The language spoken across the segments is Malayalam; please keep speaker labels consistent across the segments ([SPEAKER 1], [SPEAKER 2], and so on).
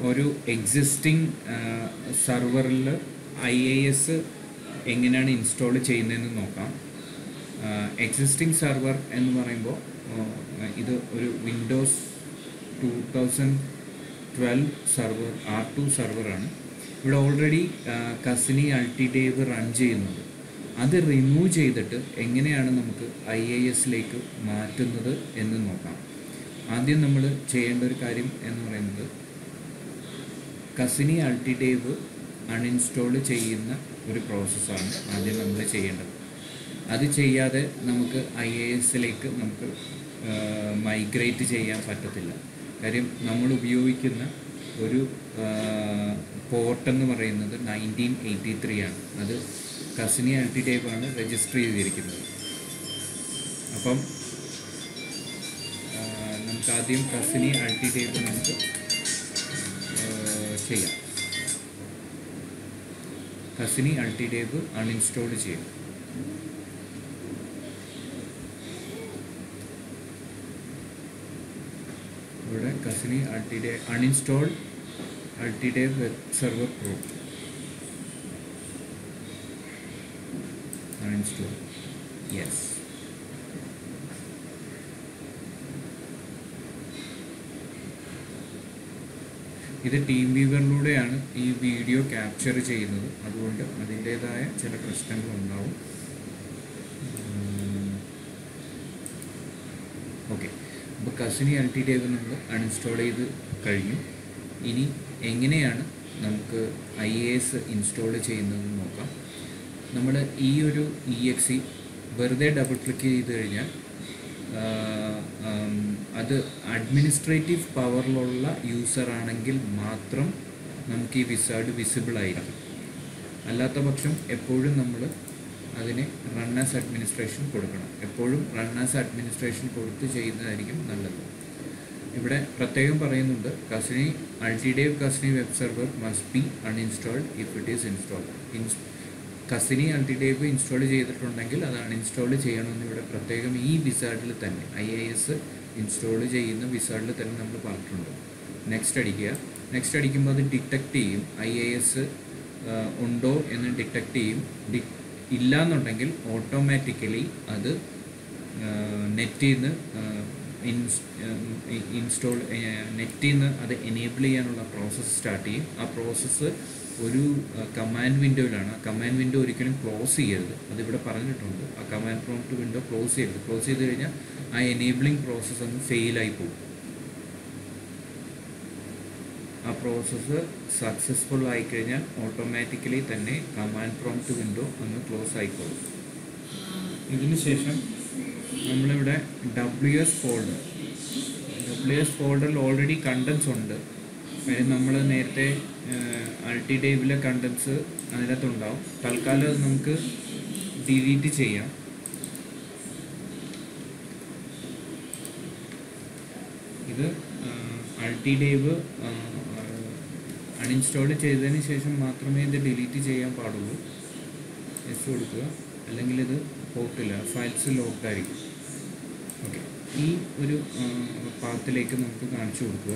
[SPEAKER 1] ഒരു എക്സിസ്റ്റിംഗ് സെർവറിൽ ഐ എ എസ് എങ്ങനെയാണ് ഇൻസ്റ്റാൾ ചെയ്യുന്നതെന്ന് നോക്കാം എക്സിസ്റ്റിംഗ് സെർവർ എന്ന് പറയുമ്പോൾ ഇത് ഒരു Windows two thousand twelve server R two സെർവറാണ് ഇവിടെ ഓൾറെഡി കസിനി അൾട്ടിഡേവ് റൺ ചെയ്യുന്നുണ്ട് അത് റിമൂവ് ചെയ്തിട്ട് എങ്ങനെയാണ് നമുക്ക് ഐ എ എസിലേക്ക് മാറ്റുന്നത് എന്ന് നോക്കാം ആദ്യം നമ്മൾ ചെയ്യേണ്ട ഒരു കാര്യം എന്ന് പറയുന്നത് കസിനി അൾട്ടിഡേവ് അൺഇൻസ്റ്റാൾ ചെയ്യുന്ന ഒരു പ്രോസസ്സാണ് ആദ്യം നമ്മൾ ചെയ്യേണ്ടത് അത് ചെയ്യാതെ നമുക്ക് ഐ എ എസിലേക്ക് നമുക്ക് മൈഗ്രേറ്റ് ചെയ്യാൻ പറ്റത്തില്ല കാര്യം നമ്മൾ ഉപയോഗിക്കുന്ന ഒരു പോർട്ട് എന്ന് പറയുന്നത് നയൻറ്റീൻ എയ്റ്റി ത്രീ ആണ് അത് കസിനി അൾട്ടിഡേവ് ആണ് രജിസ്റ്റർ ചെയ്തിരിക്കുന്നത് അപ്പം ആ, നമുക്ക് ആദ്യം കസിനി അൾട്ടിഡേവ് നമുക്ക് ആ, ചെയ്യാം കസിനി അൾട്ടിഡേവ് അൺഇൻസ്റ്റാൾ ചെയ്യാം ഇവിടെ Cassini UltiDev uninstall UltiDev web server pro uninstall yes ഇത് ടീം വ്യൂവറിലൂടെയാണ് ഈ വീഡിയോ ക്യാപ്ചർ ചെയ്യുന്നത് അതുകൊണ്ട് അതിൻ്റേതായ ചില പ്രശ്നങ്ങളുണ്ടാവും ഓക്കെ അപ്പോൾ കസിനി അൾട്ടി ടേബിൾ നമ്മൾ അൺഇൻസ്റ്റാൾ ചെയ്ത് കഴിഞ്ഞു ഇനി എങ്ങനെയാണ് നമുക്ക് ഐ എ എസ് ഇൻസ്റ്റാൾ ചെയ്യുന്നതെന്ന് നോക്കാം നമ്മൾ ഈ ഒരു ഇ എക്സ് വെറുതെ ഡബിൾ ക്ലിക്ക് ചെയ്ത് കഴിഞ്ഞാൽ ആ, ആം, അത് അഡ്മിനിസ്ട്രേറ്റീവ് പവറിലുള്ള യൂസർ ആണെങ്കിൽ മാത്രം നമുക്ക് ഈ വിസാർഡ് വിസിബിൾ ആയിരിക്കും അല്ലാത്ത പക്ഷം എപ്പോഴും നമ്മൾ അതിന് റൺ ആസ് അഡ്മിനിസ്ട്രേഷൻ കൊടുക്കണം എപ്പോഴും റൺ ആസ് അഡ്മിനിസ്ട്രേഷൻ കൊടുത്ത് ചെയ്യുന്നതായിരിക്കും നല്ലത് ഇവിടെ പ്രത്യേകം പറയുന്നുണ്ട് Cassini UltiDev Cassini web server must be uninstalled if it is installed ഇൻസ് കസിനി അൾട്ടിഡേവ് ഇൻസ്റ്റാൾ ചെയ്തിട്ടുണ്ടെങ്കിൽ അത് അൺഇൻസ്റ്റാൾ ചെയ്യണമെന്ന് ഇവിടെ പ്രത്യേകം ഈ വിസാർഡിൽ തന്നെ ഐ എ എസ് ഇൻസ്റ്റാൾ ചെയ്യുന്ന വിസാർഡിൽ തന്നെ നമ്മൾ പറഞ്ഞിട്ടുണ്ട് നെക്സ്റ്റ് അടിക്കുക നെക്സ്റ്റ് അടിക്കുമ്പോൾ അത് ഡിറ്റക്ട് ചെയ്യും ഐ എ എസ് ഉണ്ടോ എന്ന് ഡിറ്റക്ട് ചെയ്യും ഡി ഇല്ല എന്നുണ്ടെങ്കിൽ ഓട്ടോമാറ്റിക്കലി അത് നെറ്റിൽ നിന്ന് ഇൻസ്റ്റോൾ നെറ്റിൽ നിന്ന് അത് എനേബിൾ ചെയ്യാനുള്ള പ്രോസസ്സ് സ്റ്റാർട്ട് ചെയ്യും ആ പ്രോസസ്സ് ഒരു കമാൻഡ് വിൻഡോയിലാണ് ആ കമാൻഡ് വിൻഡോ ഒരിക്കലും ക്ലോസ് ചെയ്യരുത് അതിവിടെ പറഞ്ഞിട്ടുണ്ട് ആ കമാൻഡ് പ്രോംപ്റ്റ് വിൻഡോ ക്ലോസ് ചെയ്യരുത് ക്ലോസ് ചെയ്ത് കഴിഞ്ഞാൽ ആ എനേബിളിംഗ് പ്രോസസ്സ് ഒന്ന് ഫെയിലായി പോകും ആ പ്രോസസ്സ് സക്സസ്ഫുൾ ആയിക്കഴിഞ്ഞാൽ ഓട്ടോമാറ്റിക്കലി തന്നെ കമാൻഡ് പ്രോംപ്റ്റ് വിൻഡോ ഒന്ന് ക്ലോസ് ആയിക്കോളും ഇതിന് ശേഷം നമ്മളിവിടെ W S folder W S ഫോൾഡറിൽ ഓൾറെഡി കണ്ടൻസ് ഉണ്ട് കാര്യം നമ്മൾ നേരത്തെ അൾട്ടിഡേവിലെ കണ്ടൻസ് അതിനകത്തുണ്ടാവും തൽക്കാലം അത് നമുക്ക് ഡിലീറ്റ് ചെയ്യാം ഇത് അൾട്ടിഡേവ് അൺഇൻസ്റ്റാൾ ചെയ്തതിന് ശേഷം മാത്രമേ ഇത് ഡിലീറ്റ് ചെയ്യാൻ പാടുള്ളൂ എസ് കൊടുക്കുക അല്ലെങ്കിൽ ഇത് പോർട്ടില്ല ഫയൽസ് ലോക്ക്ഡ് ആയിരിക്കും ഓക്കെ ഈ ഒരു പാത്തിലേക്ക് നമുക്ക് കാണിച്ചു കൊടുക്കുക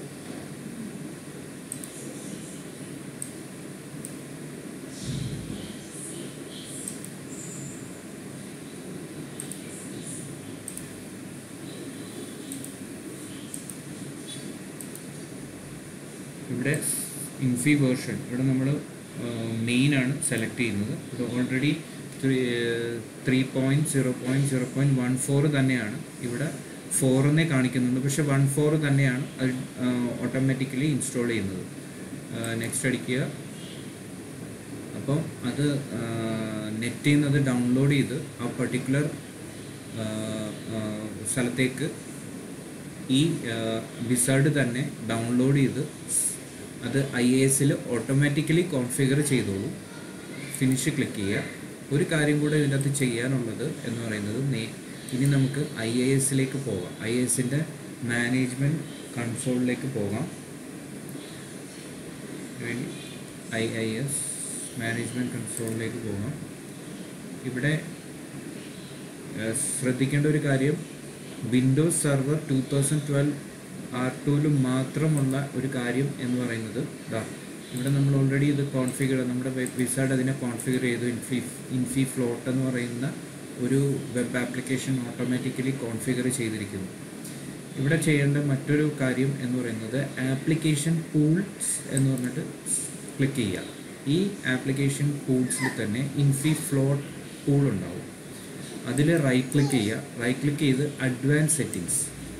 [SPEAKER 1] ഇവിടെ ഇൻഫി വേർഷൻ ഇവിടെ നമ്മൾ മെയിൻ ആണ് സെലക്ട് ചെയ്യുന്നത് ഇത് already three three point zero point zero point one four തന്നെയാണ് ഇവിടെ ഫോറെന്നേ കാണിക്കുന്നുണ്ട് പക്ഷെ വൺ ഫോർ തന്നെയാണ് അത് ഓട്ടോമാറ്റിക്കലി ഇൻസ്റ്റാൾ ചെയ്യുന്നത് നെക്സ്റ്റ് അടിക്കുക അപ്പം അത് നെറ്റിൽ നിന്ന് അത് ഡൗൺലോഡ് ചെയ്ത് ആ പർട്ടിക്കുലർ സ്ഥലത്തേക്ക് ഈ വിസാർഡ് തന്നെ ഡൗൺലോഡ് ചെയ്ത് അത് ഐ എ എസിൽ ഓട്ടോമാറ്റിക്കലി കോൺഫിഗർ ചെയ്തോളൂ ഫിനിഷ് ക്ലിക്ക് ചെയ്യുക ഒരു കാര്യം കൂടെ ഇതിൻ്റെ അകത്ത് ചെയ്യാനുള്ളത് എന്ന് പറയുന്നത് നേ ഇനി നമുക്ക് ഐ എ എസിലേക്ക് പോകാം ഐ എ എസിൻ്റെ മാനേജ്മെൻറ്റ് കൺസോളിലേക്ക് പോകാം ഐ ഐ എസ് മാനേജ്മെൻറ്റ് കൺസോളിലേക്ക് പോകാം ഇവിടെ ഏഹ്, ശ്രദ്ധിക്കേണ്ട ഒരു കാര്യം Windows server two thousand twelve R ടുവിലും മാത്രമുള്ള ഒരു കാര്യം എന്ന് പറയുന്നത് ഇതാ ഇവിടെ നമ്മൾ ഓൾറെഡി ഇത് കോൺഫിഗർ നമ്മുടെ വിസാഡ് അതിനെ കോൺഫിഗർ ചെയ്തു ഇൻഫി ഇൻഫി ഫ്ലോട്ട് എന്ന് പറയുന്ന ഒരു വെബ് ആപ്ലിക്കേഷൻ ഓട്ടോമാറ്റിക്കലി കോൺഫിഗർ ചെയ്തിരിക്കുന്നു ഇവിടെ ചെയ്യേണ്ട മറ്റൊരു കാര്യം എന്ന് പറയുന്നത് ആപ്ലിക്കേഷൻ പൂൾസ് എന്ന് പറഞ്ഞിട്ട് ക്ലിക്ക് ചെയ്യുക ഈ ആപ്ലിക്കേഷൻ പൂൾസിൽ തന്നെ ഇൻഫി ഫ്ലോട്ട് പൂൾ ഉണ്ടാവും അതിൽ റൈറ്റ് ക്ലിക്ക് ചെയ്യുക റൈറ്റ് ക്ലിക്ക് ചെയ്ത് അഡ്വാൻസ് സെറ്റിങ്സ്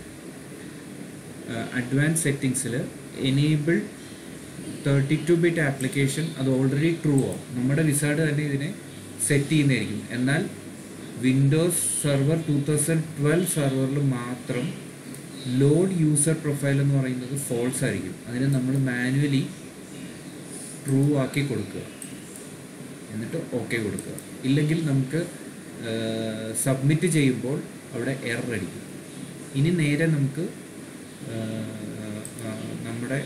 [SPEAKER 1] അഡ്വാൻസ് സെറ്റിങ്സിൽ enable thirty two bit application അത് ഓൾറെഡി ട്രൂ ആവും നമ്മുടെ വിസാർഡ് തന്നെ ഇതിനെ സെറ്റ് ചെയ്യുന്നതായിരിക്കും എന്നാൽ Windows server two thousand twelve സെർവറിൽ മാത്രം ലോഡ് യൂസർ പ്രൊഫൈൽ എന്ന് പറയുന്നത് ഫോൾസ് ആയിരിക്കും അതിന് നമ്മൾ മാനുവലി ട്രൂ ആക്കി കൊടുക്കുക എന്നിട്ട് ഓക്കെ കൊടുക്കുക ഇല്ലെങ്കിൽ നമുക്ക് സബ്മിറ്റ് ചെയ്യുമ്പോൾ അവിടെ എറർ അടിക്കും ഇനി നേരെ നമുക്ക് ആ, ആ, നമ്മുടെ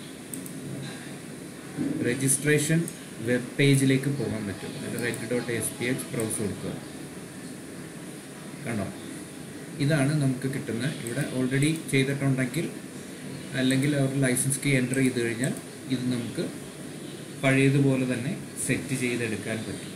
[SPEAKER 1] രജിസ്ട്രേഷൻ വെബ് പേജിലേക്ക് പോകാൻ പറ്റും അതിൽ red dot S P H browse കൊടുക്കുക കണ്ടോ ഇതാണ് നമുക്ക് കിട്ടുന്ന ഇവിടെ ഓൾറെഡി ചെയ്തിട്ടുണ്ടെങ്കിൽ അല്ലെങ്കിൽ അവർ ലൈസൻസ് കീ എൻ്റർ ചെയ്ത് കഴിഞ്ഞാൽ ഇത് നമുക്ക് പഴയതുപോലെ തന്നെ സെറ്റ് ചെയ്തെടുക്കാൻ പറ്റും